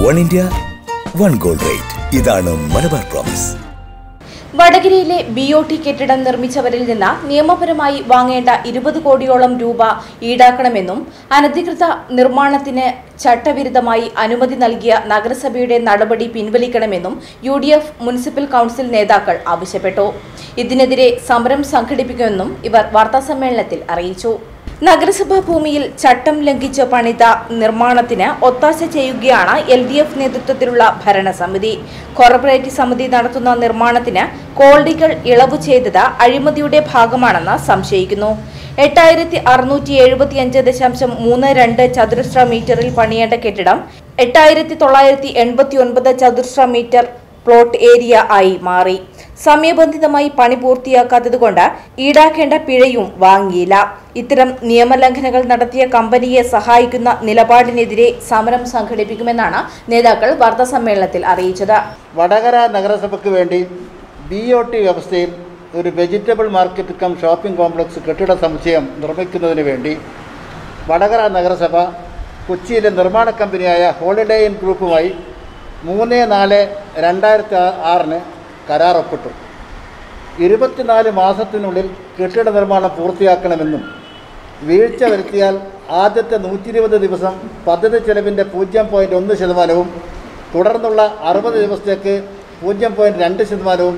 one India one gold rate ഇതാണ് Malabar promise വടകരയിലെ B O T കെട്ടിടം നിർമ്മിച്ചവരിൽ നിന്ന് നിയമപരമായി വാങ്ങേണ്ട ഇരുപത് കോടിയോളം രൂപ ഈടാക്കണമെന്നും അനധികൃത നിർമ്മാണത്തിന് ചട്ടവിരുദ്ധമായി അനുമതി നൽകിയ നഗരസഭയുടെ നടപടി പിൻവലിക്കണമെന്നും U D F municipal council നേതാക്കൾ ആവശ്യപ്പെട്ടു ഇതിനെതിരെ സമരം സംഘടിപ്പിക്കുമെന്നും ഇവർ വാർത്താസമ്മേളനത്തിൽ അറിയിച്ചു നഗരസഭാ ഭൂമിയിൽ ചട്ടം ലംഘിച്ച് പണിത നിർമ്മാണത്തിന് ഒത്താശ ചെയ്യുകയാണ് എൽ ഡി എഫ് നേതൃത്വത്തിലുള്ള ഭരണസമിതി കോർപ്പറേറ്റ് സമിതി നടത്തുന്ന നിർമ്മാണത്തിന് കോടതികൾ ഇളവ് ചെയ്തത് അഴിമതിയുടെ ഭാഗമാണെന്ന് സംശയിക്കുന്നു എട്ടായിരത്തി അറുന്നൂറ്റി എഴുപത്തിയഞ്ച് ദശാംശം മൂന്ന് രണ്ട് ചതുരശ്ര മീറ്ററിൽ പണിയേണ്ട കെട്ടിടം എട്ടായിരത്തി തൊള്ളായിരത്തി എൺപത്തി ഒൻപത് ചതുരശ്ര മീറ്റർ പ്ലോട്ട് ഏരിയ ആയി മാറി സമയബന്ധിതമായി പണി പൂർത്തിയാക്കാത്തതുകൊണ്ട് ഈടാക്കേണ്ട പിഴയും വാങ്ങിയില്ല ഇത്തരം നിയമലംഘനങ്ങൾ നടത്തിയ കമ്പനിയെ സഹായിക്കുന്ന നിലപാടിനെതിരെ സമരം സംഘടിപ്പിക്കുമെന്നാണ് നേതാക്കൾ വാർത്താസമ്മേളനത്തിൽ അറിയിച്ചത് വടകര നഗരസഭയ്ക്ക് വേണ്ടി ബി ഒ ടി വ്യവസ്ഥയിൽ ഒരു vegetable market cum shopping complex കെട്ടിട സമുച്ചയം നിർമ്മിക്കുന്നതിന് വേണ്ടി വടകര നഗരസഭ കൊച്ചിയിലെ നിർമ്മാണ കമ്പനിയായ ഹോളിഡേ ഇൻ ഗ്രൂപ്പുമായി മൂന്ന് നാല് രണ്ടായിരത്തി ആറിന് കരാർ ഒപ്പിട്ടു ഇരുപത്തിനാല് മാസത്തിനുള്ളിൽ കെട്ടിട നിർമ്മാണം പൂർത്തിയാക്കണമെന്നും വീഴ്ച വരുത്തിയാൽ ആദ്യത്തെ നൂറ്റി ഇരുപത് ദിവസം പദ്ധതി ചെലവിൻ്റെ പൂജ്യം പോയിൻറ്റ് ഒന്ന് ശതമാനവും തുടർന്നുള്ള അറുപത് ദിവസത്തേക്ക് പൂജ്യം പോയിൻറ്റ് രണ്ട് ശതമാനവും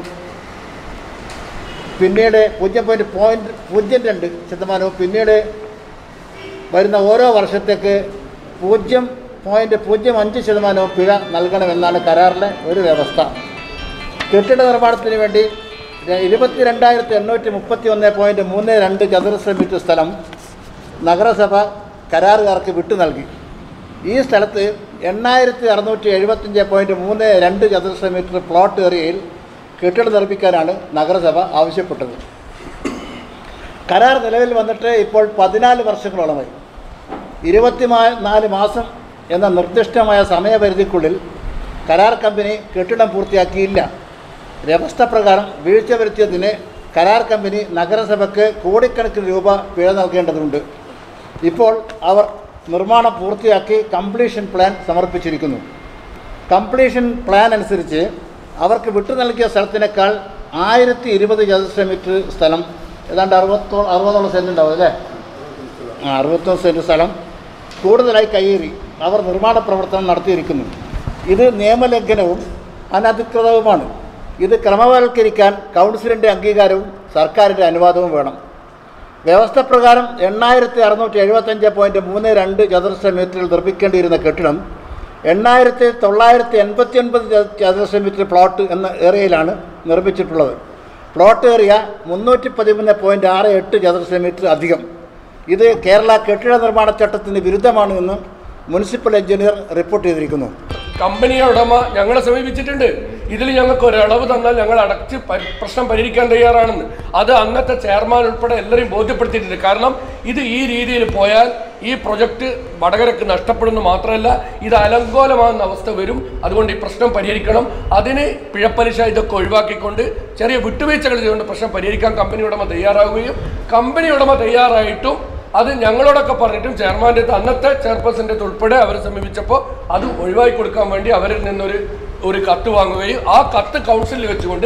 പിന്നീട് പൂജ്യം പോയിൻറ്റ് പോയിൻറ്റ് പൂജ്യം രണ്ട് ശതമാനവും പിന്നീട് വരുന്ന ഓരോ വർഷത്തേക്ക് പൂജ്യം പോയിൻറ്റ് പൂജ്യം അഞ്ച് ശതമാനവും പിഴ നൽകണമെന്നാണ് കരാറിലെ ഒരു വ്യവസ്ഥ കെട്ടിട നിർമ്മാണത്തിന് വേണ്ടി ഇരുപത്തി രണ്ടായിരത്തി എണ്ണൂറ്റി മുപ്പത്തി ഒന്ന് പോയിൻറ്റ് മൂന്ന് രണ്ട് ചതുരശ്ര മീറ്റർ സ്ഥലം നഗരസഭ കരാറുകാർക്ക് വിട്ടു നൽകി ഈ സ്ഥലത്ത് എണ്ണായിരത്തി അറുന്നൂറ്റി എഴുപത്തഞ്ച് പോയിൻറ്റ് മൂന്ന് രണ്ട് ചതുരശ്ര മീറ്റർ പ്ലോട്ട് ഏരിയയിൽ കെട്ടിടം നിർമ്മിക്കാനാണ് നഗരസഭ ആവശ്യപ്പെട്ടത് കരാർ നിലവിൽ വന്നിട്ട് ഇപ്പോൾ പതിനാല് വർഷങ്ങളോളമായി ഇരുപത്തി നാല് മാസം എന്ന നിർദ്ദിഷ്ടമായ സമയപരിധിക്കുള്ളിൽ കരാർ കമ്പനി കെട്ടിടം പൂർത്തിയാക്കിയില്ല വ്യവസ്ഥ പ്രകാരം വീഴ്ച വരുത്തിയതിന് കരാർ കമ്പനി നഗരസഭയ്ക്ക് കോടിക്കണക്കിന് രൂപ പിഴ നൽകേണ്ടതുണ്ട് ഇപ്പോൾ അവർ നിർമ്മാണം പൂർത്തിയാക്കി കംപ്ലീഷൻ പ്ലാൻ സമർപ്പിച്ചിരിക്കുന്നു കംപ്ലീഷൻ പ്ലാൻ അനുസരിച്ച് അവർക്ക് വിട്ടു നൽകിയ സ്ഥലത്തിനേക്കാൾ ആയിരത്തി ഇരുപത് ചതുരശ്ര മീറ്റർ സ്ഥലം ഏതാണ്ട് അറുപത്തോ അറുപതോളം സെൻറ്റ് ഉണ്ടാവും അല്ലേ ആ അറുപത്തൊന്ന് സെൻറ്റ് സ്ഥലം കൂടുതലായി കയ്യേറി അവർ നിർമ്മാണ പ്രവർത്തനം നടത്തിയിരിക്കുന്നു ഇത് നിയമലംഘനവും അനധികൃതവുമാണ് ഇത് ക്രമവൽക്കരിക്കാൻ കൗൺസിലിൻ്റെ അംഗീകാരവും സർക്കാരിൻ്റെ അനുവാദവും വേണം വ്യവസ്ഥ പ്രകാരം എണ്ണായിരത്തി അറുന്നൂറ്റി എഴുപത്തഞ്ച് പോയിൻറ്റ് മൂന്ന് രണ്ട് ചതുരശ്ര മീറ്ററിൽ നിർമ്മിക്കേണ്ടിയിരുന്ന കെട്ടിടം എണ്ണായിരത്തി തൊള്ളായിരത്തി എൺപത്തി ഒൻപത് ചതുരശ്ര മീറ്റർ പ്ലോട്ട് എന്ന ഏരിയയിലാണ് നിർമ്മിച്ചിട്ടുള്ളത് പ്ലോട്ട് ഏരിയ മുന്നൂറ്റി പതിമൂന്ന് പോയിൻറ്റ് ആറ് എട്ട് ചതുരശ്ര മീറ്റർ അധികം ഇത് കേരള കെട്ടിട നിർമ്മാണ ചട്ടത്തിന് വിരുദ്ധമാണ് എന്ന് മുനിസിപ്പൽ എഞ്ചിനീയർ റിപ്പോർട്ട് ചെയ്തിരിക്കുന്നു കമ്പനിയുടെ ഉടമ ഞങ്ങളെ സമീപിച്ചിട്ടുണ്ട് ഇതിൽ ഞങ്ങൾക്ക് ഒരു ഇളവ് തന്നാൽ ഞങ്ങൾ അടച്ച് പരി- പ്രശ്നം പരിഹരിക്കാൻ തയ്യാറാണെന്ന് അത് അന്നത്തെ ചെയർമാൻ ഉൾപ്പെടെ എല്ലാവരെയും ബോധ്യപ്പെടുത്തിയിട്ടുണ്ട് കാരണം ഇത് ഈ രീതിയിൽ പോയാൽ ഈ പ്രൊജക്റ്റ് വടകരക്ക് നഷ്ടപ്പെടുന്നു മാത്രമല്ല ഇത് അലങ്കോലമാകുന്ന അവസ്ഥ വരും അതുകൊണ്ട് ഈ പ്രശ്നം പരിഹരിക്കണം അതിന് പിഴപ്പലിശ ഇതൊക്കെ ഒഴിവാക്കിക്കൊണ്ട് ചെറിയ വിട്ടുവീഴ്ചകൾ ചെയ്തുകൊണ്ട് പ്രശ്നം പരിഹരിക്കാൻ കമ്പനി ഉടമ തയ്യാറാവുകയും കമ്പനി ഉടമ തയ്യാറായിട്ടും അത് ഞങ്ങളോടൊക്കെ പറഞ്ഞിട്ടും ചെയർമാൻ്റെ അടുത്ത് അന്നത്തെ ചെയർപേഴ്സൻ്റെ അടുത്ത് ഉൾപ്പെടെ അവരെ സമീപിച്ചപ്പോൾ അത് ഒഴിവാക്കി കൊടുക്കാൻ വേണ്ടി അവരിൽ നിന്നൊരു ഒരു കത്ത് വാങ്ങുകയും ആ കത്ത് കൗൺസിലിൽ വെച്ചുകൊണ്ട്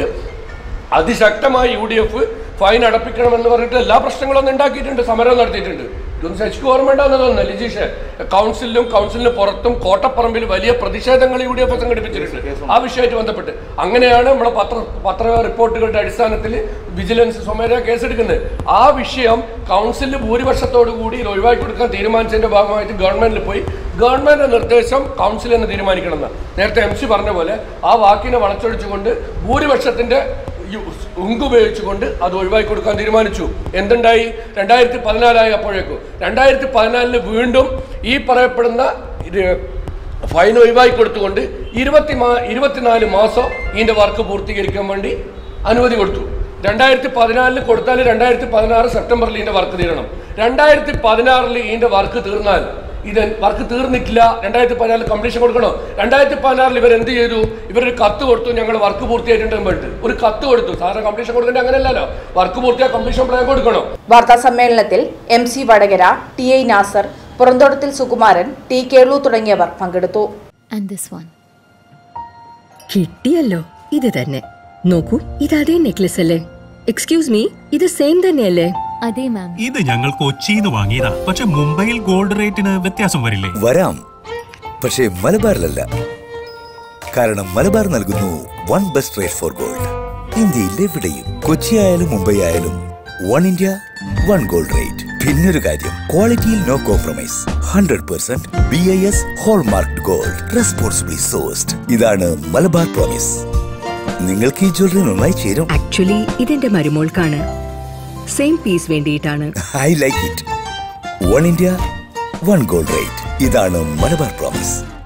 അതിശക്തമായി യു ഡി എഫ് ഫൈൻ അടപ്പിക്കണമെന്ന് പറഞ്ഞിട്ട് എല്ലാ പ്രശ്നങ്ങളൊന്നും ഉണ്ടാക്കിയിട്ടുണ്ട് സമരം നടത്തിയിട്ടുണ്ട് ഇതൊന്നും ശശിക്ക് ഓർമ്മയുണ്ടാവുന്ന തോന്നുന്നു ലിജീഷ് കൗൺസിലിലും കൗൺസിലിന് പുറത്തും കോട്ടപ്പറമ്പിൽ വലിയ പ്രതിഷേധങ്ങൾ യു ഡി എഫ് സംഘടിപ്പിച്ചിട്ടുണ്ട് ആ വിഷയമായിട്ട് ബന്ധപ്പെട്ട് അങ്ങനെയാണ് നമ്മുടെ പത്ര പത്ര റിപ്പോർട്ടുകളുടെ അടിസ്ഥാനത്തിൽ വിജിലൻസ് സ്വമേധയാ കേസെടുക്കുന്നത് ആ വിഷയം കൗൺസിലിൽ ഭൂരിപക്ഷത്തോടു കൂടി ഇത് ഒഴിവാക്കി കൊടുക്കാൻ തീരുമാനിച്ചതിന്റെ ഭാഗമായിട്ട് ഗവൺമെന്റിൽ പോയി ഗവൺമെന്റിന്റെ നിർദ്ദേശം കൗൺസിൽ എന്ന് തീരുമാനിക്കണം എന്ന് നേരത്തെ എം സി പറഞ്ഞ പോലെ ആ വാക്കിനെ വളച്ചൊടിച്ചുകൊണ്ട് ഭൂരിപക്ഷത്തിന്റെ ഉങ്കുപയോഗിച്ചുകൊണ്ട് അത് ഒഴിവാക്കി കൊടുക്കാൻ തീരുമാനിച്ചു എന്തുണ്ടായി രണ്ടായിരത്തി പതിനാലായി അപ്പോഴേക്കും രണ്ടായിരത്തി പതിനാലില് വീണ്ടും ഈ പറയപ്പെടുന്ന ഇത് ഫൈൻ ഒഴിവാക്കി കൊടുത്തുകൊണ്ട് ഇരുപത്തി മാ ഇരുപത്തിനാല് മാസം ഇതിന്റെ വർക്ക് പൂർത്തീകരിക്കാൻ വേണ്ടി അനുമതി കൊടുത്തു രണ്ടായിരത്തി പതിനാലില് കൊടുത്താൽ രണ്ടായിരത്തി പതിനാറ് സെപ്റ്റംബറിൽ ഇതിന്റെ വർക്ക് തീരണം രണ്ടായിരത്തി പതിനാറിൽ ഇതിന്റെ വർക്ക് തീർന്നാൽ ഇത് വർക്ക് തീർന്നിട്ടില്ല രണ്ടായിരത്തി പതിനാലിൽ കംപ്ലീഷൻ കൊടുക്കണോ രണ്ടായിരത്തി പതിനാറിൽ ഇവർ എന്ത് ചെയ്തു ഇവരൊരു കത്ത് കൊടുത്തു ഞങ്ങൾ വർക്ക് പൂർത്തിയായിട്ടുണ്ടെന്ന് പറഞ്ഞിട്ട് ഒരു കത്ത് കൊടുത്തു സാധാരണ കംപ്ലീഷൻ കൊടുക്കേണ്ട അങ്ങനെയല്ലല്ലോ വർക്ക് പൂർത്തിയാ കംപ്ലീഷൻ പ്ലാൻ കൊടുക്കണോ വാർത്താ സമ്മേളനത്തിൽ M C Vadakara T I Nasar Puranthottathil Sukumaran T Kelu തുടങ്ങിയവർ പങ്കെടുത്തു ആൻഡ് ദിസ് വൺ കിട്ടിയല്ലോ ഇത് തന്നെ നോക്കൂ ഇത് അതേ നെക്ലസ് അല്ലേ എക്സ്ക്യൂസ് മീ ഇത് സെയിം തന്നെയല്ലേ അതെ മാം ഇത് ഞങ്ങൾ കൊച്ചിന്ന് വാങ്ങിയതാ പക്ഷെ മുംബൈയിൽ ഗോൾഡ് റേറ്റിന് വ്യത്യാസം വരില്ലേ വരാം പക്ഷേ മലബാറിലല്ല കാരണം മലബാർ നൽകുന്നു one best rate for gold ഇന്ത്യയിൽ എവിടെയും കൊച്ചി ആയാലും മുംബൈ ആയാലും one India one gold rate പിന്നൊരു കാര്യം ക്വാളിറ്റിയിൽ no compromise hundred percent B I S hallmark gold responsibly sourced ഇതാണ് മലബാർ പ്രോമിസ് നിങ്ങൾക്ക് ഈ ജ്വല്ലറി നന്നായി ചേരും ആക്ച്വലി ഇതെന്റെ മരുമോൾക്കാണ് സെയിം പീസ് വേണ്ടിയിട്ടാണ് I like it one India one gold rate ഇതാണ് മലബാർ പ്രോമിസ്